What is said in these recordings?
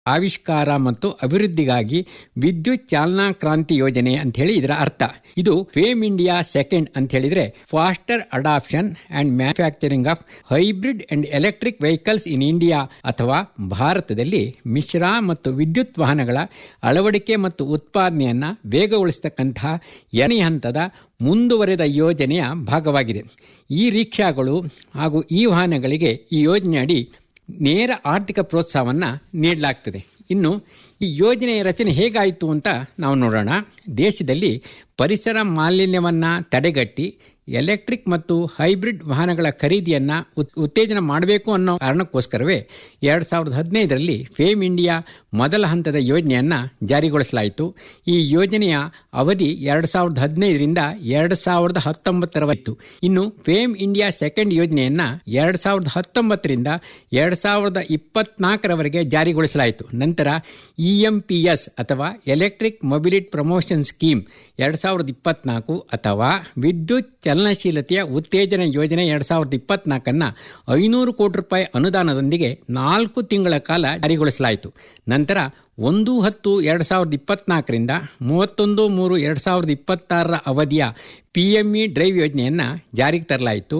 ಆವಿಷ್ಕಾರ ಮತ್ತು ಅಭಿವೃದ್ಧಿಗಾಗಿ ವಿದ್ಯುತ್ ಚಾಲನಾ ಕ್ರಾಂತಿ ಯೋಜನೆ ಅಂತ ಹೇಳಿ ಇದರ ಅರ್ಥ ಇದು ಫೇಮ್ ಇಂಡಿಯಾ ಸೆಕೆಂಡ್ ಅಂತ ಹೇಳಿದ್ರೆ faster adoption and manufacturing of hybrid and electric vehicles in India ಅಥವಾ ಭಾರತದಲ್ಲಿ ಮಿಶ್ರ ಮತ್ತು ವಿದ್ಯುತ್ ವಾಹನಗಳ ಅಳವಡಿಕೆ ಮತ್ತು ಉತ್ಪಾದನೆಯನ್ನ ವೇಗಗೊಳಿಸತಕ್ಕಂತಹ ಎಣೆ ಹಂತದ ಮುಂದುವರೆದ ಯೋಜನೆಯ ಭಾಗವಾಗಿದೆ ಈ ರಿಕ್ಷಾಗಳು ಹಾಗೂ ಈ ವಾಹನಗಳಿಗೆ ಈ ಯೋಜನೆಯಡಿ ನೇರ ಆರ್ಥಿಕ ಪ್ರೋತ್ಸಾಹವನ್ನು ನೀಡಲಾಗ್ತದೆ ಇನ್ನು ಈ ಯೋಜನೆಯ ರಚನೆ ಹೇಗಾಯಿತು ಅಂತ ನಾವು ನೋಡೋಣ ದೇಶದಲ್ಲಿ ಪರಿಸರ ಮಾಲಿನ್ಯವನ್ನು ತಡೆಗಟ್ಟಿ ಎಲೆಕ್ಟ್ರಿಕ್ ಮತ್ತು ಹೈಬ್ರಿಡ್ ವಾಹನಗಳ ಖರೀದಿಯನ್ನು ಉತ್ತೇಜನ ಮಾಡಬೇಕು ಅನ್ನೋ ಕಾರಣಕ್ಕೋಸ್ಕರವೇ ಎರಡು ಸಾವಿರದ ಹದಿನೈದರಲ್ಲಿ ಫೇಮ್ ಇಂಡಿಯಾ ಮೊದಲ ಹಂತದ ಯೋಜನೆಯನ್ನು ಜಾರಿಗೊಳಿಸಲಾಯಿತು ಈ ಯೋಜನೆಯ ಅವಧಿ ಎರಡು ಸಾವಿರದ ಹದಿನೈದರಿಂದ ಎರಡು ಸಾವಿರದ ಹತ್ತೊಂಬತ್ತರವರೆತ್ತು ಇನ್ನು ಫೇಮ್ ಇಂಡಿಯಾ ಸೆಕೆಂಡ್ ಯೋಜನೆಯನ್ನು ಎರಡು ಸಾವಿರದ ಹತ್ತೊಂಬತ್ತರಿಂದ ಎರಡು ಸಾವಿರದ ಇಪ್ಪತ್ನಾಲ್ಕರವರೆಗೆ ಜಾರಿಗೊಳಿಸಲಾಯಿತು ನಂತರ ಇಎಂಪಿಎಸ್ ಅಥವಾ ಎಲೆಕ್ಟ್ರಿಕ್ ಮೊಬಿಲಿಟಿ ಪ್ರಮೋಷನ್ ಸ್ಕೀಮ್ ಎರಡು ಸಾವಿರದ ಇಪ್ಪತ್ನಾಲ್ಕು ಅಥವಾ ವಿದ್ಯುತ್ ಚಲನಶೀಲತೆಯ ಉತ್ತೇಜನ ಯೋಜನೆ ಎರಡು ಸಾವಿರದ ಇಪ್ಪತ್ನಾಲ್ಕನ್ನು ಐನೂರು ಕೋಟಿ ರೂಪಾಯಿ ಅನುದಾನದೊಂದಿಗೆ ನಾಲ್ಕು ತಿಂಗಳ ಕಾಲ ಜಾರಿಗೊಳಿಸಲಾಯಿತು ನಂತರ ಒಂದು ಹತ್ತು ಎರಡು ಸಾವಿರದ ಇಪ್ಪತ್ನಾಲ್ಕರಿಂದ ಮೂವತ್ತೊಂದು ಮೂರು ಎರಡು ಸಾವಿರದ ಇಪ್ಪತ್ತಾರರ ಅವಧಿಯ ಪಿಎಂಇ ಡ್ರೈವ್ ಯೋಜನೆಯನ್ನು ಜಾರಿಗೆ ತರಲಾಯಿತು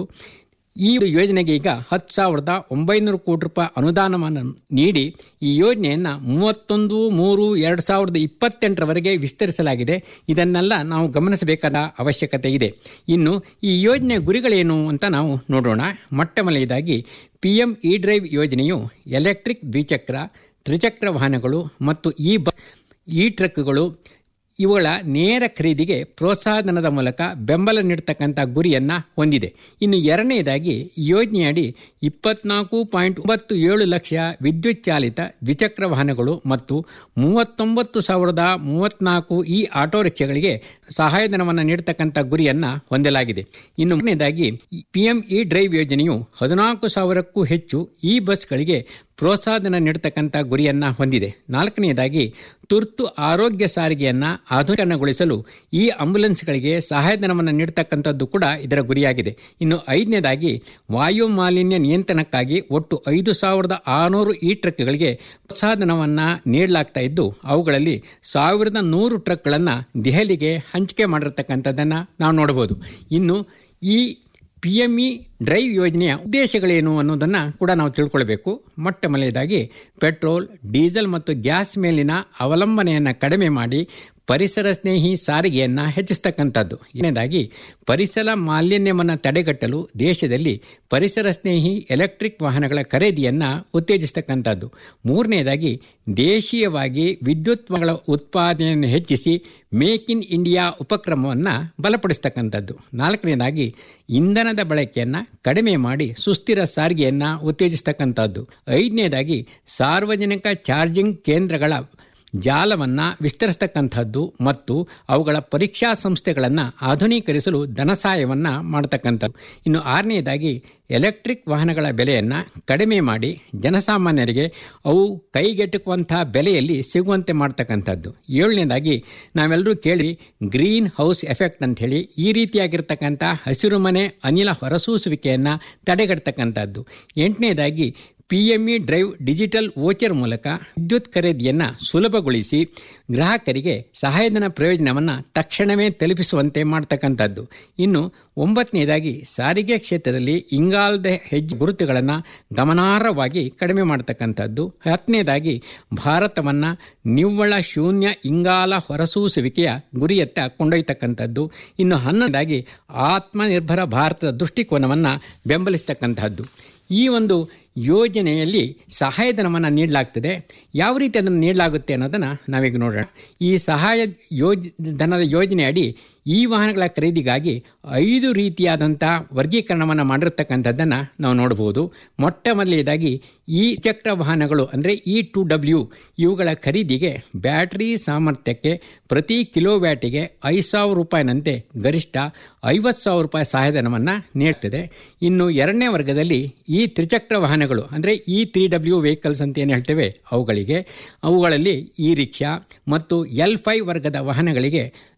ಈ ಯೋಜನೆಗೆ ಈಗ ಹತ್ತು ಸಾವಿರದ ಒಂಬೈನೂರು ಕೋಟಿ ರೂಪಾಯಿ ಅನುದಾನವನ್ನು ನೀಡಿ ಈ ಯೋಜನೆಯನ್ನು ಮೂವತ್ತೊಂದು ಮೂರು ಎರಡು ಸಾವಿರದ ಇಪ್ಪತ್ತೆಂಟರವರೆಗೆ ವಿಸ್ತರಿಸಲಾಗಿದೆ ಇದನ್ನೆಲ್ಲ ನಾವು ಗಮನಿಸಬೇಕಾದ ಅವಶ್ಯಕತೆ ಇದೆ ಇನ್ನು ಈ ಯೋಜನೆಯ ಗುರಿಗಳೇನು ಅಂತ ನಾವು ನೋಡೋಣ ಮೊಟ್ಟಮೊದಲನೇದಾಗಿ ಪಿ ಎಂ ಇ ಡ್ರೈವ್ ಯೋಜನೆಯು ಎಲೆಕ್ಟ್ರಿಕ್ ದ್ವಿಚಕ್ರ ತ್ರಿಚಕ್ರ ವಾಹನಗಳು ಮತ್ತು ಈ ಬ ಈ ಟ್ರಕ್ಗಳು ಇವುಗಳ ನೇರ ಖರೀದಿಗೆ ಪ್ರೋತ್ಸಾಹಧನದ ಮೂಲಕ ಬೆಂಬಲ ನೀಡತಕ್ಕಂಥ ಗುರಿಯನ್ನು ಹೊಂದಿದೆ ಇನ್ನು ಎರಡನೇದಾಗಿ ಯೋಜನೆಯಡಿ ಇಪ್ಪತ್ನಾಲ್ಕು ಪಾಯಿಂಟ್ ಒಂಬತ್ತು ಏಳು ಲಕ್ಷ ವಿದ್ಯುತ್ ಚಾಲಿತ ದ್ವಿಚಕ್ರ ವಾಹನಗಳು ಮತ್ತು ಮೂವತ್ತೊಂಬತ್ತು ಸಾವಿರದ ಮೂವತ್ನಾಲ್ಕು ಈ ಆಟೋ ರಿಕ್ಷಾಗಳಿಗೆ ಸಹಾಯಧನವನ್ನು ನೀಡತಕ್ಕಂಥ ಗುರಿಯನ್ನು ಹೊಂದಲಾಗಿದೆ ಇನ್ನು ಮೂರನೇದಾಗಿ ಪಿಎಂ ಇ ಡ್ರೈವ್ ಯೋಜನೆಯು ಹದಿನಾಲ್ಕು ಸಾವಿರಕ್ಕೂ ಹೆಚ್ಚು ಈ ಬಸ್ಗಳಿಗೆ ಪ್ರೋತ್ಸಾಹಧನ ನೀಡತಕ್ಕಂಥ ಗುರಿಯನ್ನ ಹೊಂದಿದೆ ನಾಲ್ಕನೆಯದಾಗಿ ತುರ್ತು ಆರೋಗ್ಯ ಸಾರಿಗೆಯನ್ನ ಆಧುನೀಕರಣಗೊಳಿಸಲು ಈ ಆಂಬ್ಯುಲೆನ್ಸ್ಗಳಿಗೆ ಸಹಾಯಧನವನ್ನು ನೀಡತಕ್ಕಂಥದ್ದು ಕೂಡ ಇದರ ಗುರಿಯಾಗಿದೆ ಇನ್ನು ಐದನೇದಾಗಿ ವಾಯು ಮಾಲಿನ್ಯ ನಿಯಂತ್ರಣಕ್ಕಾಗಿ ಒಟ್ಟು ಐದು ಸಾವಿರದ ಆರುನೂರು ಈ ಟ್ರಕ್ಗಳಿಗೆ ಪ್ರೋತ್ಸಾಹಧನವನ್ನು ನೀಡಲಾಗ್ತಾ ಇದ್ದು ಅವುಗಳಲ್ಲಿ ಸಾವಿರದ ನೂರು ಟ್ರಕ್ಗಳನ್ನು ದೆಹಲಿಗೆ ಹಂಚಿಕೆ ಮಾಡಿರತಕ್ಕಂಥದ್ದನ್ನು ನಾವು ನೋಡಬಹುದು ಇನ್ನು ಈ ಪಿ ಎಂ ಇ ಡ್ರೈವ್ ಯೋಜನೆಯ ಉದ್ದೇಶಗಳೇನು ಅನ್ನೋದನ್ನು ಕೂಡ ನಾವು ತಿಳ್ಕೊಳ್ಬೇಕು ಮೊಟ್ಟ ಮೊದಲನೇದಾಗಿ ಪೆಟ್ರೋಲ್ ಡೀಸೆಲ್ ಮತ್ತು ಗ್ಯಾಸ್ ಮೇಲಿನ ಅವಲಂಬನೆಯನ್ನು ಕಡಿಮೆ ಮಾಡಿ ಪರಿಸರ ಸ್ನೇಹಿ ಸಾರಿಗೆಯನ್ನು ಹೆಚ್ಚಿಸ್ತಕ್ಕಂಥದ್ದು ಏನೇದಾಗಿ ಪರಿಸರ ಮಾಲಿನ್ಯವನ್ನು ತಡೆಗಟ್ಟಲು ದೇಶದಲ್ಲಿ ಪರಿಸರ ಸ್ನೇಹಿ ಎಲೆಕ್ಟ್ರಿಕ್ ವಾಹನಗಳ ಖರೀದಿಯನ್ನು ಉತ್ತೇಜಿಸ್ತಕ್ಕಂಥದ್ದು ಮೂರನೇದಾಗಿ ದೇಶೀಯವಾಗಿ ವಿದ್ಯುತ್ಗಳ ಉತ್ಪಾದನೆಯನ್ನು ಹೆಚ್ಚಿಸಿ ಮೇಕ್ ಇನ್ ಇಂಡಿಯಾ ಉಪಕ್ರಮವನ್ನು ಬಲಪಡಿಸ್ತಕ್ಕಂಥದ್ದು ನಾಲ್ಕನೇದಾಗಿ ಇಂಧನದ ಬಳಕೆಯನ್ನು ಕಡಿಮೆ ಮಾಡಿ ಸುಸ್ಥಿರ ಸಾರಿಗೆಯನ್ನು ಉತ್ತೇಜಿಸ್ತಕ್ಕಂಥದ್ದು ಐದನೇದಾಗಿ ಸಾರ್ವಜನಿಕ ಚಾರ್ಜಿಂಗ್ ಕೇಂದ್ರಗಳ ಜಾಲವನ್ನು ವಿಸ್ತರಿಸ್ತಕ್ಕಂಥದ್ದು ಮತ್ತು ಅವುಗಳ ಪರೀಕ್ಷಾ ಸಂಸ್ಥೆಗಳನ್ನು ಆಧುನೀಕರಿಸಲು ಧನಸಹಾಯವನ್ನು ಮಾಡತಕ್ಕಂಥದ್ದು ಇನ್ನು ಆರನೆಯದಾಗಿ ಎಲೆಕ್ಟ್ರಿಕ್ ವಾಹನಗಳ ಬೆಲೆಯನ್ನು ಕಡಿಮೆ ಮಾಡಿ ಜನಸಾಮಾನ್ಯರಿಗೆ ಅವು ಕೈಗೆಟುಕುವಂತಹ ಬೆಲೆಯಲ್ಲಿ ಸಿಗುವಂತೆ ಮಾಡ್ತಕ್ಕಂಥದ್ದು ಏಳನೇದಾಗಿ ನಾವೆಲ್ಲರೂ ಕೇಳಿ ಗ್ರೀನ್ ಹೌಸ್ ಎಫೆಕ್ಟ್ ಅಂತ ಹೇಳಿ ಈ ರೀತಿಯಾಗಿರ್ತಕ್ಕಂಥ ಹಸಿರು ಮನೆ ಅನಿಲ ಹೊರಸೂಸುವಿಕೆಯನ್ನು ತಡೆಗಟ್ಟತಕ್ಕಂಥದ್ದು ಎಂಟನೇದಾಗಿ ಪಿಎಂಇ ಡ್ರೈವ್ ಡಿಜಿಟಲ್ ವೋಚರ್ ಮೂಲಕ ವಿದ್ಯುತ್ ಖರೀದಿಯನ್ನು ಸುಲಭಗೊಳಿಸಿ ಗ್ರಾಹಕರಿಗೆ ಸಹಾಯಧನ ಪ್ರಯೋಜನವನ್ನು ತಕ್ಷಣವೇ ತಲುಪಿಸುವಂತೆ ಮಾಡ್ತಕ್ಕಂಥದ್ದು ಇನ್ನು ಒಂಬತ್ತನೇದಾಗಿ ಸಾರಿಗೆ ಕ್ಷೇತ್ರದಲ್ಲಿ ಇಂಗಾಲದ ಹೆಜ್ಜೆ ಗುರುತುಗಳನ್ನು ಗಮನಾರ್ಹವಾಗಿ ಕಡಿಮೆ ಮಾಡತಕ್ಕಂಥದ್ದು ಹತ್ತನೇದಾಗಿ ಭಾರತವನ್ನು ನಿವ್ವಳ ಶೂನ್ಯ ಇಂಗಾಲ ಹೊರಸೂಸುವಿಕೆಯ ಗುರಿಯತ್ತ ಕೊಂಡೊಯ್ತಕ್ಕಂಥದ್ದು ಇನ್ನು ಹನ್ನೊಂದಾಗಿ ಆತ್ಮನಿರ್ಭರ ಭಾರತದ ದೃಷ್ಟಿಕೋನವನ್ನು ಬೆಂಬಲಿಸ್ತಕ್ಕಂಥದ್ದು ಈ ಒಂದು ಯೋಜನೆಯಲ್ಲಿ ಸಹಾಯಧನವನ್ನು ನೀಡಲಾಗ್ತದೆ ಯಾವ ರೀತಿ ಅದನ್ನು ನೀಡಲಾಗುತ್ತೆ ಅನ್ನೋದನ್ನು ನಾವೀಗ ನೋಡೋಣ ಈ ಸಹಾಯ ಯೋಜ ಧನದ ಯೋಜನೆ ಅಡಿ ಈ ವಾಹನಗಳ ಖರೀದಿಗಾಗಿ ಐದು ರೀತಿಯಾದಂಥ ವರ್ಗೀಕರಣವನ್ನು ಮಾಡಿರ್ತಕ್ಕಂಥದ್ದನ್ನು ನಾವು ನೋಡಬಹುದು ಮೊಟ್ಟ ಮೊದಲನೇದಾಗಿ ಈ ಚಕ್ರ ವಾಹನಗಳು ಅಂದರೆ ಇ ಟು ಡಬ್ಲ್ಯೂ ಇವುಗಳ ಖರೀದಿಗೆ ಬ್ಯಾಟರಿ ಸಾಮರ್ಥ್ಯಕ್ಕೆ ಪ್ರತಿ ಕಿಲೋ ವ್ಯಾಟಿಗೆ ಐದು ಸಾವಿರ ರೂಪಾಯಿನಂತೆ ಗರಿಷ್ಠ ಐವತ್ತು ಸಾವಿರ ರೂಪಾಯಿ ಸಹಾಯಧನವನ್ನು ನೀಡ್ತದೆ ಇನ್ನು ಎರಡನೇ ವರ್ಗದಲ್ಲಿ ಈ ತ್ರಿಚಕ್ರ ವಾಹನಗಳು ಅಂದರೆ ಈ ತ್ರೀ ಡಬ್ಲ್ಯೂ ವೆಹಿಕಲ್ಸ್ ಅಂತ ಏನು ಹೇಳ್ತೇವೆ ಅವುಗಳಿಗೆ ಅವುಗಳಲ್ಲಿ ಇ ರಿಕ್ಷಾ ಮತ್ತು ಎಲ್ ಫೈವ್ ವರ್ಗದ ವಾಹನಗಳಿಗೆ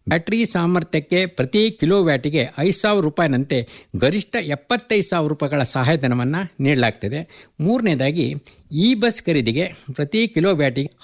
ಬ್ಯಾಟರಿ ಸಾಮರ್ಥ್ಯಕ್ಕೆ ಪ್ರತಿ ಕಿಲೋ ವ್ಯಾಟಿಗೆ ಐದು ಸಾವಿರ ರೂಪಾಯಿನಂತೆ ಗರಿಷ್ಠ ಎಪ್ಪತ್ತೈದು ಸಾವಿರ ರೂಪಾಯಿಗಳ ಸಹಾಯಧನವನ್ನು ನೀಡಲಾಗ್ತದೆ ಮೂರನೇದಾಗಿ ಈ ಬಸ್ ಖರೀದಿಗೆ ಪ್ರತಿ ಕಿಲೋ ವ್ಯಾಟಿಗೆ